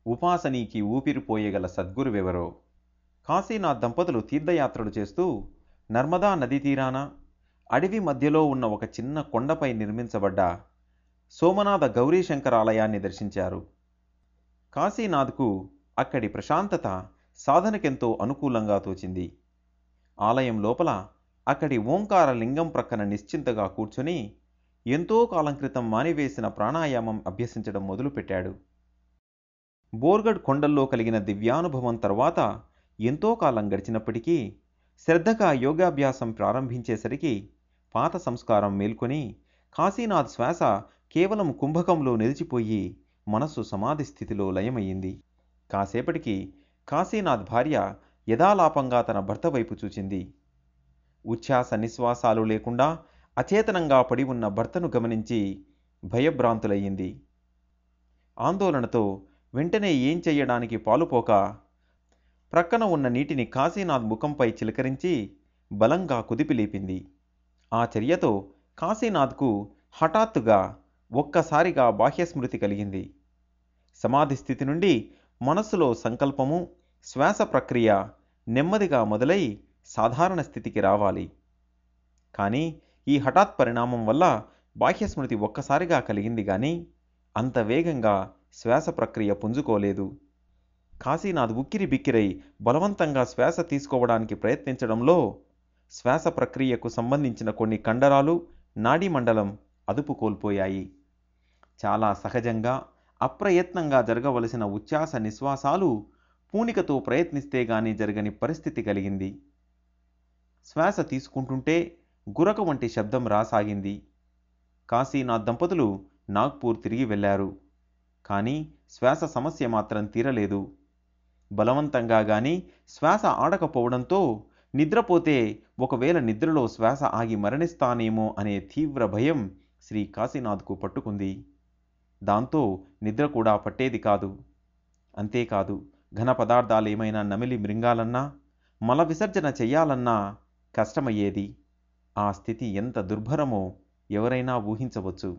ఉపాసనీకి ఊపిరిపోయగల సద్గురువెవరో కాశీనాథ్ దంపతులు తీర్థయాత్రలు చేస్తూ నర్మదా నదీ తీరాన అడవి మధ్యలో ఉన్న ఒక చిన్న కొండపై నిర్మించబడ్డ సోమనాథ గౌరీశంకర ఆలయాన్ని దర్శించారు కాశీనాథ్కు అక్కడి ప్రశాంతత సాధనకెంతో అనుకూలంగా తోచింది ఆలయం లోపల అక్కడి ఓంకార లింగం ప్రక్కన నిశ్చింతగా కూర్చొని ఎంతో కాలం క్రితం మానివేసిన ప్రాణాయామం అభ్యసించడం మొదలుపెట్టాడు బోర్గఢ్ కొండల్లో కలిగిన దివ్యానుభవం తర్వాత ఎంతో కాలం గడిచినప్పటికీ శ్రద్ధగా యోగాభ్యాసం ప్రారంభించేసరికి పాత సంస్కారం మేల్కొని కాశీనాథ్ శ్వాస కేవలం కుంభకంలో నిలిచిపోయి మనస్సు సమాధి స్థితిలో లయమయ్యింది కాసేపటికి కాశీనాథ్ భార్య యథాలాపంగా తన భర్త వైపు చూచింది ఉచ్ఛ్వాస నిశ్వాసాలు లేకుండా అచేతనంగా పడి ఉన్న భర్తను గమనించి భయభ్రాంతులయ్యింది ఆందోళనతో వెంటనే ఏం చెయ్యడానికి పాలుపోక ప్రక్కన ఉన్న నీటిని కాశీనాథ్ ముఖంపై చిలకరించి బలంగా కుదిపిలేపింది ఆ చర్యతో కాశీనాథ్కు హఠాత్తుగా ఒక్కసారిగా బాహ్యస్మృతి కలిగింది సమాధి స్థితి నుండి మనస్సులో సంకల్పము శ్వాస ప్రక్రియ నెమ్మదిగా మొదలై సాధారణ స్థితికి రావాలి కానీ ఈ హఠాత్ పరిణామం వల్ల బాహ్యస్మృతి ఒక్కసారిగా కలిగింది కానీ అంత వేగంగా శ్వాస ప్రక్రియ పుంజుకోలేదు కాశీనాథ్ ఉక్కిరి బిక్కిరై బలవంతంగా శ్వాస తీసుకోవడానికి ప్రయత్నించడంలో శ్వాస ప్రక్రియకు సంబంధించిన కొన్ని కండరాలు నాడీమండలం అదుపు కోల్పోయాయి చాలా సహజంగా అప్రయత్నంగా జరగవలసిన ఉచ్ఛ్వాస నిశ్వాసాలు పూనికతో ప్రయత్నిస్తే గాని జరగని పరిస్థితి కలిగింది శ్వాస తీసుకుంటుంటే గురక వంటి శబ్దం రాసాగింది కాశీనాథ్ దంపతులు నాగ్పూర్ తిరిగి వెళ్ళారు కానీ శ్వాస సమస్య మాత్రం తీరలేదు బలవంతంగా గాని శ్వాస ఆడకపోవడంతో నిద్రపోతే ఒకవేళ నిద్రలో శ్వాస ఆగి మరణిస్తానేమో అనే తీవ్ర భయం శ్రీ కాశీనాథ్కు పట్టుకుంది దాంతో నిద్ర కూడా పట్టేది కాదు అంతేకాదు ఘన పదార్థాలు ఏమైనా నమిలి మృంగాలన్నా మల విసర్జన చెయ్యాలన్నా కష్టమయ్యేది ఆ స్థితి ఎంత దుర్భరమో ఎవరైనా ఊహించవచ్చు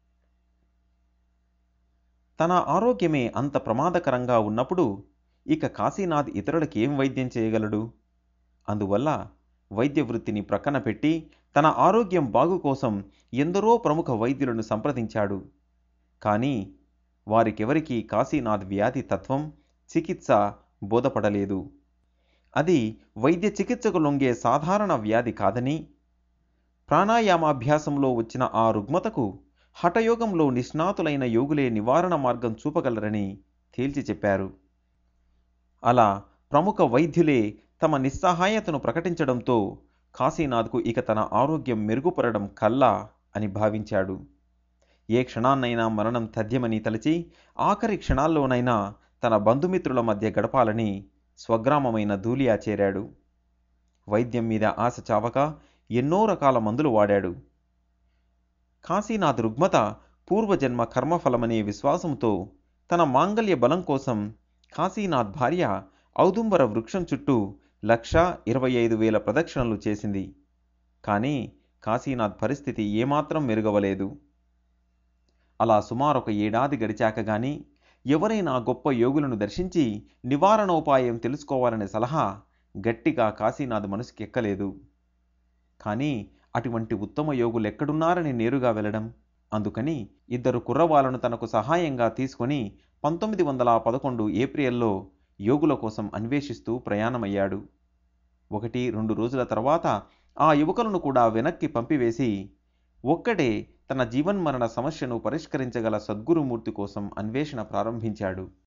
తన ఆరోగ్యమే అంత ప్రమాదకరంగా ఉన్నప్పుడు ఇక కాశీనాథ్ ఇతరులకి ఏం వైద్యం చేయగలడు అందువల్ల వైద్య వృత్తిని ప్రక్కన పెట్టి తన ఆరోగ్యం బాగు కోసం ఎందరో ప్రముఖ వైద్యులను సంప్రదించాడు కానీ వారికెవరికీ కాశీనాథ్ వ్యాధి తత్వం చికిత్స బోధపడలేదు అది వైద్య చికిత్సకు లొంగే సాధారణ వ్యాధి కాదని ప్రాణాయామాభ్యాసంలో వచ్చిన ఆ రుగ్మతకు హఠయోగంలో నిష్ణాతులైన యోగులే నివారణ మార్గం చూపగలరని తేల్చి చెప్పారు అలా ప్రముఖ వైద్యులే తమ నిస్సహాయతను ప్రకటించడంతో కాశీనాథ్కు ఇక తన ఆరోగ్యం మెరుగుపడడం కల్లా అని భావించాడు ఏ క్షణాన్నైనా మరణం తథ్యమని తలచి ఆఖరి క్షణాల్లోనైనా తన బంధుమిత్రుల మధ్య గడపాలని స్వగ్రామమైన ధూలియా చేరాడు వైద్యం మీద ఆశ చావక ఎన్నో రకాల మందులు వాడాడు కాశీనాథ్ రుగ్మత పూర్వజన్మ కర్మఫలమనే విశ్వాసంతో తన మాంగల్య బలం కోసం కాశీనాథ్ భార్య ఔదుంబర వృక్షం చుట్టూ లక్ష ఇరవై ఐదు వేల ప్రదక్షిణలు చేసింది కానీ కాశీనాథ్ పరిస్థితి ఏమాత్రం మెరుగవలేదు అలా సుమారొక ఏడాది గడిచాక గాని ఎవరైనా గొప్ప యోగులను దర్శించి నివారణోపాయం తెలుసుకోవాలనే సలహా గట్టిగా కాశీనాథ్ మనసుకి ఎక్కలేదు కానీ అటువంటి ఉత్తమ యోగులు ఎక్కడున్నారని నేరుగా వెళ్ళడం అందుకని ఇద్దరు కుర్రవాళ్ళను తనకు సహాయంగా తీసుకొని పంతొమ్మిది వందల పదకొండు ఏప్రిల్లో యోగుల కోసం అన్వేషిస్తూ ప్రయాణమయ్యాడు ఒకటి రెండు రోజుల తర్వాత ఆ యువకులను కూడా వెనక్కి పంపివేసి ఒక్కడే తన జీవన్మరణ సమస్యను పరిష్కరించగల సద్గురుమూర్తి కోసం అన్వేషణ ప్రారంభించాడు